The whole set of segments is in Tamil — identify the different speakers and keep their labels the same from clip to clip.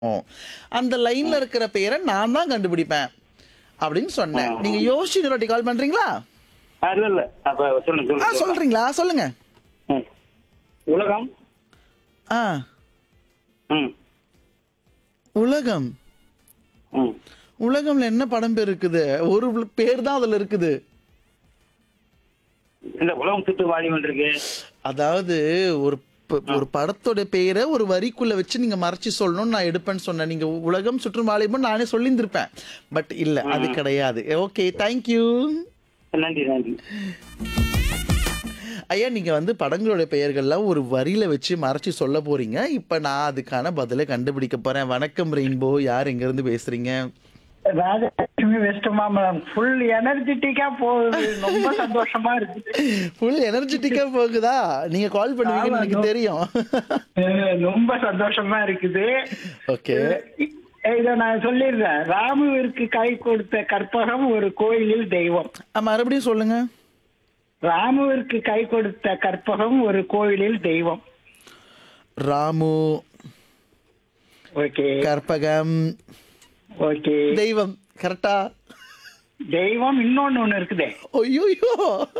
Speaker 1: அந்த லைன்ல இருக்கிற பேரை நான் தான் கண்டுபிடிப்பேன் அப்படின்னு சொன்னேன் நீங்க யோசிச்சு இன்னொரு வாட்டி கால் பண்றீங்களா
Speaker 2: ஆ, இல்ல இல்ல அப்ப சொல்லுங்க
Speaker 1: ஆ
Speaker 2: சொல்லுங்க
Speaker 1: சொல்றீங்களா சொல்லுங்க
Speaker 2: ம். உலகம்
Speaker 1: ஆ
Speaker 2: ம்
Speaker 1: உலகம்
Speaker 2: ம்
Speaker 1: உலகம்ல என்ன படம் பேர் இருக்குது ஒரு பேர் தான் அதுல இருக்குது
Speaker 2: இந்த உலகம் சுத்து வாழி இருக்கு
Speaker 1: அதாவது ஒரு ப- ஒரு படத்தோட பெயரை ஒரு வரிக்குள்ள வச்சு நீங்க மறைச்சு சொல்லணும்னு நான் எடுப்பேன்னு சொன்னேன் நீங்க உலகம் சுற்றும் வாலிபம் நானே சொல்லியிருந்திருப்பேன் பட் இல்ல அது கிடையாது ஓகே தேங்க்யூ
Speaker 2: நன்றி நன்றி
Speaker 1: ஐயா நீங்க வந்து படங்களோட பெயர்கள்லாம் ஒரு வரியில வச்சு மறைச்சு சொல்ல போறீங்க இப்ப நான் அதுக்கான பதிலை கண்டுபிடிக்க போறேன் வணக்கம் ரெயின்போ யார் எங்க இருந்து பேசுறீங்க
Speaker 3: ராஜலட்சுமி வெஸ்ட் மாமலம் ஃபுல் எனர்ஜெட்டிக்கா போகுது ரொம்ப சந்தோஷமா இருக்கு
Speaker 1: ஃபுல் எனர்ஜெட்டிக்கா போகுதா நீங்க கால் பண்ணுவீங்கன்னு எனக்கு தெரியும்
Speaker 3: அஹ் ரொம்ப சந்தோஷமா இருக்குது
Speaker 1: ஓகே
Speaker 3: இத நான் சொல்லிடுறேன் ராமுவிற்கு கை கொடுத்த கற்பகம் ஒரு கோயிலில் தெய்வம்
Speaker 1: மறுபடியும் சொல்லுங்க
Speaker 3: ராமுவிற்கு கை கொடுத்த கற்பகம் ஒரு கோயிலில் தெய்வம்
Speaker 1: ராமு
Speaker 3: ஓகே
Speaker 1: கற்பகம்
Speaker 3: ஓகே
Speaker 1: தெய்வம் கரெக்டா
Speaker 3: தெய்வம் இன்னொன்னு ஒண்ணு இருக்குதே
Speaker 1: ஐயோயோ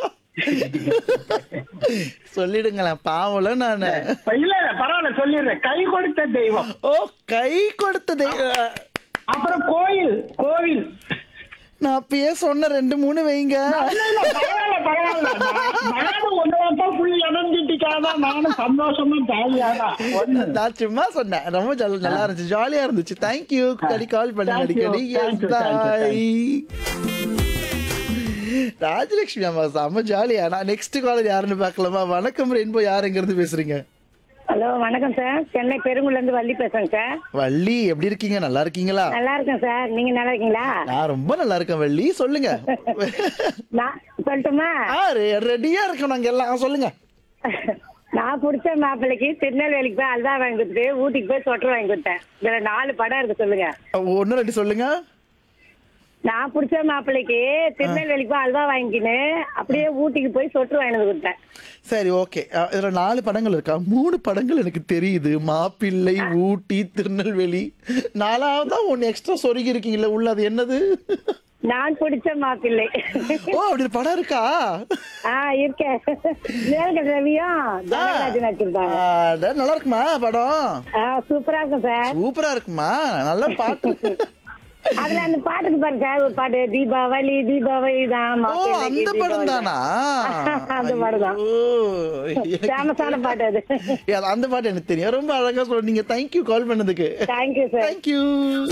Speaker 1: சொல்லிடுங்களேன் பாவல நான்
Speaker 3: இல்ல இல்ல பரவாயில்ல சொல்லிடுறேன் கை கொடுத்த தெய்வம்
Speaker 1: ஓ கை கொடுத்த தெய்வம்
Speaker 3: அப்புறம் கோயில் கோவில்
Speaker 1: நான் அப்பயே சொன்ன ரெண்டு மூணு வைங்க
Speaker 3: இல்ல, இல்ல, பரவாயில்ல, பரவாயில்ல. நான்- நானும் ஒண்ணுதான் full energetic ஆ தான் நானும் சந்தோஷமா ஜாலியா தான் ஒண்ணு.
Speaker 1: நான் சும்மா சொன்னேன் ரொம்ப ஜாலி- நல்லா இருந்துச்சு ஜாலியா இருந்துச்சு தேங்க்யூ அடி கால் பண்ணி
Speaker 3: Thank you,
Speaker 1: அடிக்கடி
Speaker 3: thank you, thank you, thank
Speaker 1: Rajalakshmi அம்மா செம்ம ஜாலியா நான் நெக்ஸ்ட் காலர் யாருன்னு பார்க்கலாமா வணக்கம் ரெயின்போ யார் எங்க இருந்து பேசுறீங்க
Speaker 4: ஹலோ வணக்கம் சார் சென்னை பெருங்குள்ள இருந்து வள்ளி பேசுறேன் சார்
Speaker 1: வள்ளி எப்படி இருக்கீங்க நல்லா இருக்கீங்களா
Speaker 4: நல்லா இருக்கேன் சார் நீங்க நல்லா இருக்கீங்களா
Speaker 1: நான் ரொம்ப நல்லா இருக்கேன் வள்ளி சொல்லுங்க
Speaker 4: நான் சொல்லட்டுமா
Speaker 1: ஆ ரெடியா இருக்கோம் நாங்க எல்லாம் சொல்லுங்க
Speaker 4: நான் பிடிச்ச மாப்பிள்ளைக்கு திருநெல்வேலிக்கு போய் அல்வா வாங்கி கொடுத்துட்டு ஊட்டிக்கு போய் சொட்டர் வாங்கி கொடுத்தேன் இதுல நாலு படம் இருக்கு சொல்லுங்க
Speaker 1: ஒன்னு ரெண்டு சொல்லுங்க
Speaker 4: நான் பிடிச்ச மாப்பிள்ளைக்கு திருநெல்வேலிக்கு போய் அல்வா வாங்கிக்கின்னு அப்படியே ஊட்டிக்கு போய் சொட்டர் வாங்கி வந்து கொடுத்தேன்
Speaker 1: சரி ஓகே இதுல நாலு படங்கள் இருக்கா மூணு படங்கள் எனக்கு தெரியுது மாப்பிள்ளை ஊட்டி திருநெல்வேலி நாலாவதா ஒன்னு எக்ஸ்ட்ரா சொருகி இருக்கீங்கல்ல உள்ள அது என்னது
Speaker 4: நான் பிடிச்ச மாப்பிள்ளை
Speaker 1: ஓ அப்படி ஒரு படம் இருக்கா
Speaker 4: ஆ இருக்கேன் மேல்க ரவியும் ஜனராஜன் வச்சிருப்பாங்க
Speaker 1: அட, நல்லா இருக்குமா படம்
Speaker 4: ஆ சூப்பரா இருக்கும் சார்
Speaker 1: சூப்பரா இருக்குமா நல்ல பாட்டு
Speaker 4: அதுல அந்த பாட்டுக்கு பாருங்க சார் ஒரு பாட்டு தீபாவளி தீபாவளி தான்
Speaker 1: ஓ அந்த படம் தானா
Speaker 4: அந்த படம் தான்
Speaker 1: ஐயோ, எனக்கு-
Speaker 4: ஃபேமஸான பாட்டு அது
Speaker 1: ஏ, அது அந்த பாட்டு எனக்கு தெரியும் ரொம்ப அழகா சொன்னீங்க தேங்க்யூ கால் பண்ணதுக்கு
Speaker 4: தேங்க்யூ சார்
Speaker 1: தேங்க்யூ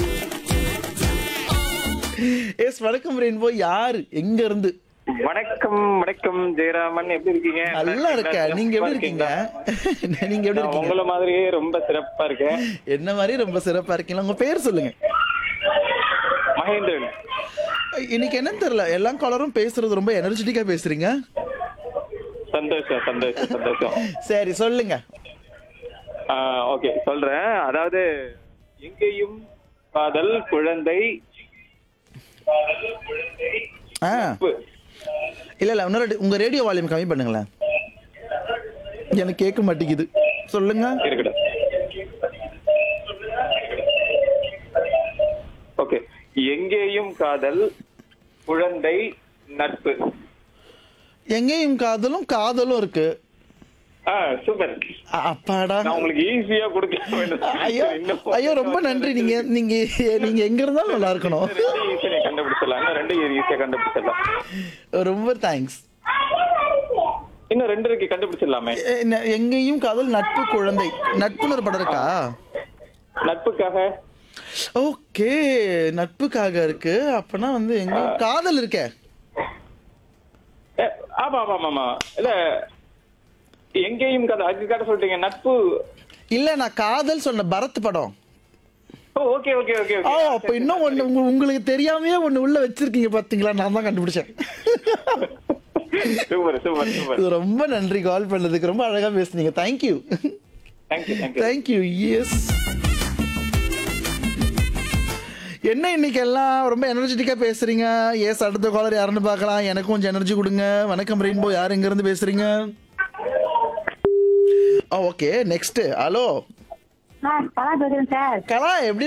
Speaker 1: எஸ் வணக்கம் ரெயின்போ யாரு எங்க இருந்து
Speaker 5: வணக்கம் வணக்கம் ஜெயராமன் எப்படி இருக்கீங்க
Speaker 1: நல்லா இருக்க நீங்க எப்படி இருக்கீங்க நீங்க எப்படி
Speaker 5: நான்
Speaker 1: இருக்கீங்க
Speaker 5: உங்கள மாதிரியே ரொம்ப சிறப்பா இருக்கேன்
Speaker 1: என்ன மாதிரி ரொம்ப சிறப்பா இருக்கீங்க உங்க பேர் சொல்லுங்க
Speaker 5: மகேந்திரன்
Speaker 1: இன்னைக்கு என்னன்னு தெரியல எல்லா காலரும் பேசுறது ரொம்ப எனர்ஜெட்டிக்கா பேசுறீங்க
Speaker 5: சந்தோஷம் சந்தோஷம் சந்தோஷம்
Speaker 1: சரி சொல்லுங்க
Speaker 5: ஓகே சொல்றேன் அதாவது எங்கேயும் காதல் குழந்தை
Speaker 1: ஆ
Speaker 5: உப்பு.
Speaker 1: இல்ல இல்ல இன்னொரு வாட்டி உங்க ரேடியோ வால்யூம் கம்மி பண்ணுங்களேன் எனக்கு கேட்க மாட்டேங்குது சொல்லுங்க
Speaker 5: இருக்கட்டும் ஓகே எங்கேயும் காதல் குழந்தை நட்பு
Speaker 1: எங்கேயும் காதலும் காதலும் இருக்கு
Speaker 5: ஆ சூப்பர்
Speaker 1: அ- அப்பாடா
Speaker 5: நான் உங்களுக்கு ஈஸியா கொடுக்க வேண்டும்
Speaker 1: ஐயோ
Speaker 5: இன்னும்
Speaker 1: ஐயோ ரொம்ப நன்றி நீங்க நீங்க நீங்க எங்க இருந்தாலும் நல்லா இருக்கணும்
Speaker 5: ரெண்டு ஈஸியா நீ கண்டுபிடிச்சிடலாம் இன்னும் ரெண்டு ஈஸியா கண்டுபிடிச்சிடலாம்
Speaker 1: ரொம்ப தேங்க்ஸ்
Speaker 5: இன்னும் ரெண்டு இருக்கு கண்டுபிடிச்சிடலாமே
Speaker 1: எங்கேயும் காதல் நட்பு குழந்தை நட்புன்னு ஒரு படம் இருக்கா
Speaker 5: நட்புக்காக
Speaker 1: ஓகே நட்புக்காக இருக்கு அப்பனா வந்து எங்கேயும் காதல் இருக்கே
Speaker 5: ஏ, ஆமா ஆமா ஆமா ஆமா இல்ல எங்கேயும் கதை அதுக்காக சொல்லிட்டீங்க நட்பு
Speaker 1: இல்ல நான் காதல் சொன்ன பரத் படம்
Speaker 5: oh okay okay okay
Speaker 1: oh அப்ப இன்னும் ஒண்ணு உங்க- உங்களுக்கு தெரியாமயே ஒண்ணு உள்ள வச்சிருக்கீங்க பாத்தீங்களா நான் தான் கண்டுபிடிச்சேன்
Speaker 5: சூப்பர் சூப்பர் சூப்பர்
Speaker 1: இது ரொம்ப நன்றி கால் பண்ணதுக்கு ரொம்ப அழகா பேசுனீங்க thank you
Speaker 5: thank you thank you
Speaker 1: thank you yes என்ன இன்னைக்கு எல்லாம் ரொம்ப எனர்ஜெட்டிக்கா பேசுறீங்க எஸ் அடுத்த காலர் யாருன்னு பார்க்கலாம் எனக்கும் கொஞ்சம் எனர்ஜி கொடுங்க வணக்கம் ரெயின்போ யார் எங்க இருந்து பேசுறீங்க ஓகே நெக்ஸ்ட் ஹலோ
Speaker 4: கலா பேசுறேன் சார்
Speaker 1: கலா எப்படி